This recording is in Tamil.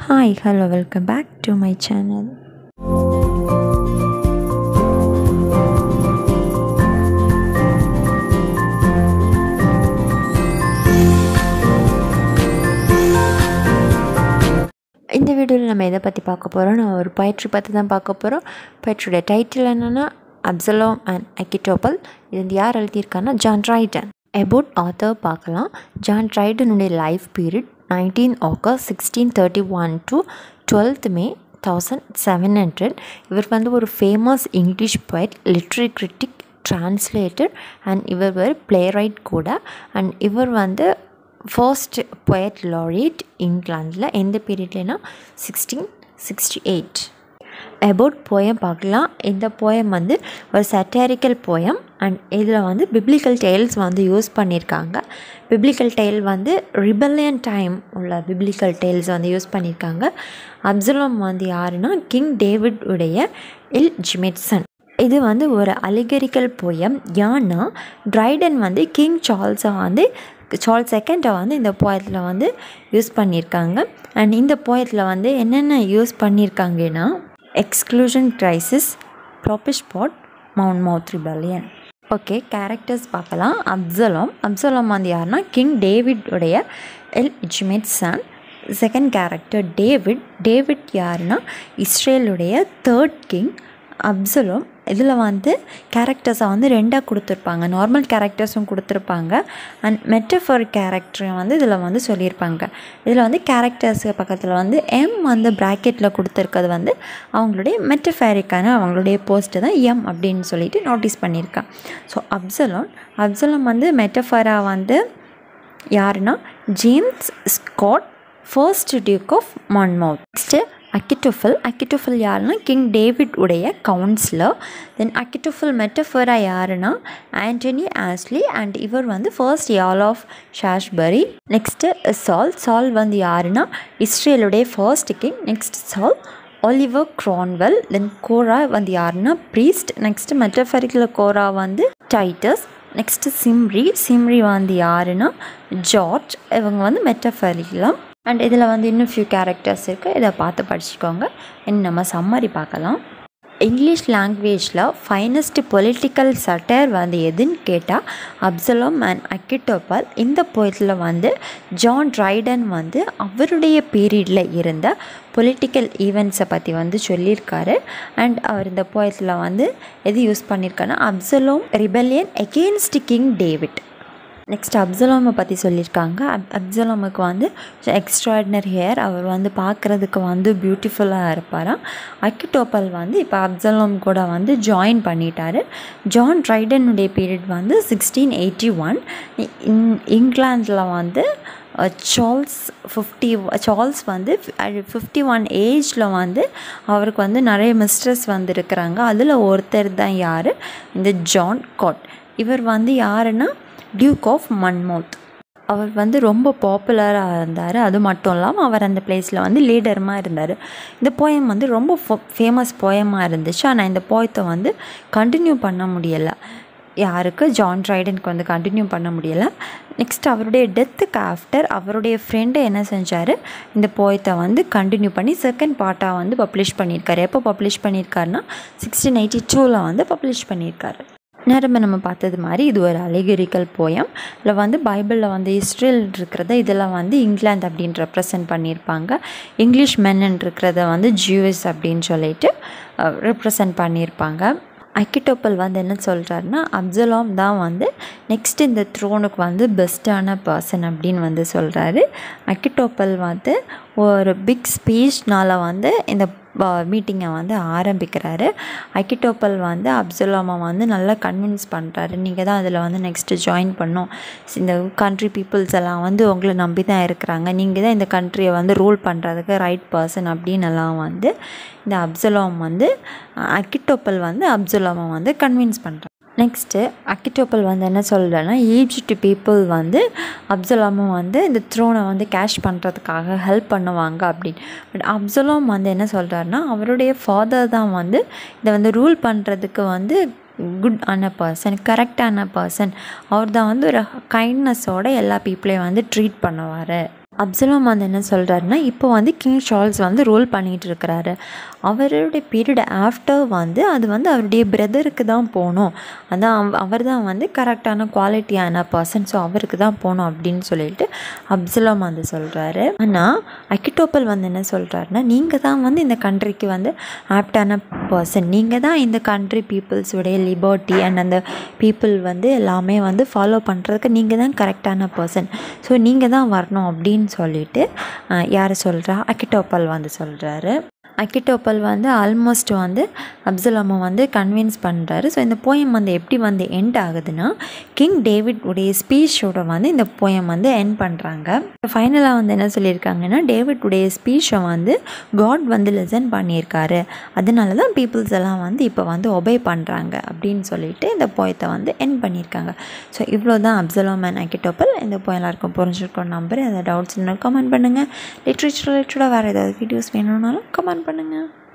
Hi, hello, welcome back to my channel. இந்த வீடியோவில் நம்ம எதை பற்றி பார்க்க போகிறோம் நான் ஒரு poetry பற்றி தான் பார்க்க போகிறோம் poetryயோட டைட்டில் என்னென்னா அப்சலோம் அண்ட் அக்கிட்டோபல் இது வந்து யார் எழுதியிருக்காங்கன்னா ஜான் ட்ரைடன் அபவுட் ஆத்தர் பார்க்கலாம் ஜான் ட்ரைடனுடைய life period nineteen August sixteen thirty one to twelfth May thousand seven hundred இவர் வந்து ஒரு famous English poet literary critic translator and இவர் ஒரு பிளேரைட் கூட அண்ட் இவர் வந்து ஃபர்ஸ்ட் poet laureate இங்கிலாந்தில் எந்த பீரியட்லனா sixteen sixty eight about poem பார்க்கலாம் இந்த போயம் வந்து ஒரு சட்டரிக்கல் போயம் அண்ட் இதில் வந்து பிப்ளிக்கல் டெய்ல்ஸ் வந்து யூஸ் பண்ணியிருக்காங்க பிப்ளிக்கல் டெய்ல் வந்து ரிபல்லியன் டைம் உள்ள பிப்ளிக்கல் டெய்ல்ஸ் வந்து யூஸ் பண்ணியிருக்காங்க அப்சலம் வந்து யாருன்னா கிங் டேவிட் உடைய இல் ஜிமெட்சன் இது வந்து ஒரு அலிகரிக்கல் போயம் ஏன்னா ட்ரைடன் வந்து கிங் சார்ல்ஸை வந்து சார்ல்ஸ் செகண்டை வந்து இந்த போயத்தில் வந்து யூஸ் பண்ணியிருக்காங்க அண்ட் இந்த போயத்தில் வந்து என்னென்ன யூஸ் பண்ணியிருக்காங்கன்னா exclusion crisis popish plot Monmouth rebellion okay characters பார்க்கலாம் அப்சலம் அப்சலம் வந்து யாருன்னா கிங் டேவிட் உடைய illegitimate son second character David David யாருன்னா இஸ்ரேலுடைய தேர்ட் கிங் அப்சலம் இதில் வந்து கேரக்டர்ஸை வந்து ரெண்டாக கொடுத்துருப்பாங்க நார்மல் கேரக்டர்ஸும் கொடுத்துருப்பாங்க அண்ட் மெட்டஃபர் கேரக்டரும் வந்து இதில் வந்து சொல்லியிருப்பாங்க இதில் வந்து கேரக்டர்ஸு பக்கத்தில் வந்து எம் வந்து ப்ராக்கெட்டில் கொடுத்துருக்கிறது வந்து அவங்களுடைய மெட்டஃபேரிக்கான அவங்களுடைய போஸ்ட்டு தான் எம் அப்படின்னு சொல்லிட்டு நோட்டீஸ் பண்ணியிருக்கேன் ஸோ அப்சலோன் அப்சலம் வந்து மெட்டஃபராக வந்து யாருன்னா James Scott first Duke of Monmouth next Achitophel Achitophel யாருன்னா கிங் டேவிட் உடைய கவுன்சிலர் தென் அக்கிட்டோஃபில் மெட்டஃபரா யாருன்னா ஆண்டனி ஆஸ்லி அண்ட் இவர் வந்து ஃபர்ஸ்ட் யால் ஆஃப் ஷாஷ்பரி நெக்ஸ்ட்டு சால் சால் வந்து யாருன்னா இஸ்ரேலுடைய first king next Saul Oliver Cromwell then Korah வந்து யாருன்னா ப்ரீஸ்ட் நெக்ஸ்ட்டு மெட்டஃபரிக்கில் கோரா வந்து டைட்டஸ் நெக்ஸ்ட்டு சிம்ரி சிம்ரி வந்து யாருன்னா ஜார்ஜ் இவங்க வந்து மெட்டஃபரிக்கலாம் அண்ட் இதில் வந்து இன்னும் ஃபியூ கேரக்டர்ஸ் இருக்குது இதை பார்த்து படிச்சுக்கோங்க இன்னும் நம்ம சம்மரி பார்க்கலாம் இங்கிலீஷ் லாங்குவேஜில் ஃபைனஸ்ட் பொலிட்டிக்கல் சட்டர் வந்து எதுன்னு கேட்டால் அப்சலம் அண்ட் அக்கிட்டோபல் இந்த போயத்தில் வந்து ஜான் ட்ரைடன் வந்து அவருடைய பீரியடில் இருந்த பொலிட்டிக்கல் ஈவெண்ட்ஸை பற்றி வந்து சொல்லியிருக்காரு அண்ட் அவர் இந்த போயத்தில் வந்து எது யூஸ் பண்ணியிருக்காருன்னா Absalom rebellion against King David next அப்சலோமை பற்றி சொல்லியிருக்காங்க அப் அப்சலோமுக்கு வந்து எக்ஸ்ட்ராடினரி ஹேர் அவர் வந்து பார்க்குறதுக்கு வந்து பியூட்டிஃபுல்லாக இருப்பாராம் அக்கிட்டோப்பல் வந்து இப்போ அப்சலோம் கூட வந்து ஜாயின் பண்ணிட்டாரு ஜான் ட்ரைடனுடைய பீரியட் வந்து சிக்ஸ்டீன் எயிட்டி ஒன் இங்கிலாந்தில் வந்து சார்ல்ஸ் ஃபிஃப்டி சார்ல்ஸ் வந்து ஃபிஃப்டி ஒன் ஏஜில் வந்து அவருக்கு வந்து நிறைய மிஸ்ட்ரஸ் வந்து இருக்கிறாங்க அதில் ஒருத்தர் தான் யார் இந்த ஜான் காட் இவர் வந்து யாருன்னா டியூக் ஆஃப் மன்மவுத் அவர் வந்து ரொம்ப பாப்புலராக இருந்தார் அது மட்டும் இல்லாமல் அவர் அந்த பிளேஸில் வந்து லீடருமாக இருந்தார் இந்த போயம் வந்து ரொம்ப ஃபேமஸ் போயமாக இருந்துச்சு ஆனால் இந்த போயத்தை வந்து கண்டினியூ பண்ண முடியலை யாருக்கு ஜான் ட்ரைடனுக்கு வந்து கண்டினியூ பண்ண முடியலை நெக்ஸ்ட் அவருடைய டெத்துக்கு ஆஃப்டர் அவருடைய ஃப்ரெண்டு என்ன செஞ்சார் இந்த போயத்தை வந்து கண்டினியூ பண்ணி செகண்ட் பார்ட்டாக வந்து பப்ளிஷ் பண்ணியிருக்காரு எப்போ பப்ளிஷ் பண்ணியிருக்காருன்னா சிக்ஸ்டீன் எயிட்டி டூவில் வந்து பப்ளிஷ் பண்ணியிருக்காரு நேரமே நம்ம பார்த்தது மாதிரி இது ஒரு அலிகரிக்கல் போயம் இதில் வந்து பைபிளில் வந்து இஸ்ரேல் இருக்கிறத இதெல்லாம் வந்து இங்கிலாந்து அப்படின்னு ரெப்ரசன்ட் பண்ணியிருப்பாங்க இங்கிலீஷ் மென்னு இருக்கிறத வந்து ஜூஎஸ் அப்படின்னு சொல்லிட்டு ரெப்ரசன்ட் பண்ணியிருப்பாங்க அக்கிட்டோப்பல் வந்து என்ன சொல்கிறாருன்னா அப்சலாம் தான் வந்து நெக்ஸ்ட் இந்த த்ரோனுக்கு வந்து பெஸ்ட்டான பர்சன் அப்படின்னு வந்து சொல்கிறாரு அக்கிட்டோப்பல் வந்து ஒரு பிக் ஸ்பீச்னால் வந்து இந்த மீட்டிங்கை வந்து ஆரம்பிக்கிறாரு அக்கிட்டோப்பல் வந்து அப்சலாமை வந்து நல்லா கன்வின்ஸ் பண்ணுறாரு நீங்கள் தான் அதில் வந்து நெக்ஸ்ட்டு ஜாயின் பண்ணோம் இந்த கண்ட்ரி பீப்புள்ஸ் எல்லாம் வந்து உங்களை நம்பி தான் இருக்கிறாங்க நீங்கள் தான் இந்த கண்ட்ரியை வந்து ரூல் பண்ணுறதுக்கு ரைட் பர்சன் அப்படின்னு எல்லாம் வந்து இந்த அப்சலாம் வந்து அக்கிட்டோப்பல் வந்து அப்சலாமை வந்து கன்வின்ஸ் பண்ணுறாங்க நெக்ஸ்ட்டு அக்கிட்டோப்பல் வந்து என்ன சொல்கிறேன்னா ஈஜிப்ட் பீப்புள் வந்து அப்சலாமும் வந்து இந்த த்ரோனை வந்து கேஷ் பண்ணுறதுக்காக ஹெல்ப் பண்ணுவாங்க அப்படின்னு பட் அப்சலாம் வந்து என்ன சொல்கிறாருன்னா அவருடைய ஃபாதர் தான் வந்து இதை வந்து ரூல் பண்ணுறதுக்கு வந்து குட் ஆன பர்சன் கரெக்டான பர்சன் அவர் தான் வந்து ஒரு கைண்ட்னஸோட எல்லா பீப்புளையும் வந்து ட்ரீட் பண்ணுவார் அப்சலோம் வந்து என்ன சொல்கிறாருன்னா இப்போ வந்து கிங் சார்ல்ஸ் வந்து ரூல் பண்ணிகிட்டு இருக்கிறாரு அவருடைய பீரியட் ஆஃப்டர் வந்து அது வந்து அவருடைய பிரதருக்கு தான் போகணும் அதான் அவர் தான் வந்து கரெக்டான குவாலிட்டியான பர்சன் ஸோ அவருக்கு தான் போகணும் அப்படின்னு சொல்லிட்டு அப்சலோம் வந்து சொல்கிறாரு ஆனால் அக்கிட்டோப்பல் வந்து என்ன சொல்கிறாருன்னா நீங்கள் தான் வந்து இந்த கண்ட்ரிக்கு வந்து ஆப்டான பர்சன் நீங்கள் தான் இந்த கண்ட்ரி பீப்புள்ஸுடைய லிபர்ட்டி அண்ட் அந்த பீப்புள் வந்து எல்லாமே வந்து ஃபாலோ பண்ணுறதுக்கு நீங்கள் தான் கரெக்டான பர்சன் ஸோ நீங்கள் தான் வரணும் அப்படின்னு சொல்லிட்டு யார் சொல்கிறா அக்கிட்டோப்பல் வந்து சொல்கிறாரு அக்கிட்டோப்பல் வந்து ஆல்மோஸ்ட் வந்து அப்சலோமை வந்து கன்வின்ஸ் பண்ணுறாரு ஸோ இந்த போயம் வந்து எப்படி வந்து எண்ட் ஆகுதுன்னா கிங் டேவிட் உடைய ஸ்பீச்சோட வந்து இந்த போயம் வந்து எண்ட் பண்ணுறாங்க ஃபைனலாக வந்து என்ன சொல்லியிருக்காங்கன்னா டேவிட் உடைய ஸ்பீச்சை வந்து காட் வந்து லிசன் பண்ணியிருக்காரு அதனால தான் பீப்புள்ஸ் எல்லாம் வந்து இப்போ வந்து ஒபே பண்ணுறாங்க அப்படின்னு சொல்லிட்டு இந்த போயத்தை வந்து எண்ட் பண்ணியிருக்காங்க ஸோ இவ்வளோ தான் அப்சலோம் அண்ட் அக்கிட்டோப்பல் இந்த போயம் எல்லாருக்கும் புரிஞ்சிருக்கோம் நம்பர் அதை டவுட்ஸ் இன்னும் கமெண்ட் பண்ணுங்கள் லிட்ரேச்சர் ரிலேட்டடாக வேறு ஏதாவது வீடியோஸ் வேணும்னாலும் கமெண்ட் பண்ணுங்கள்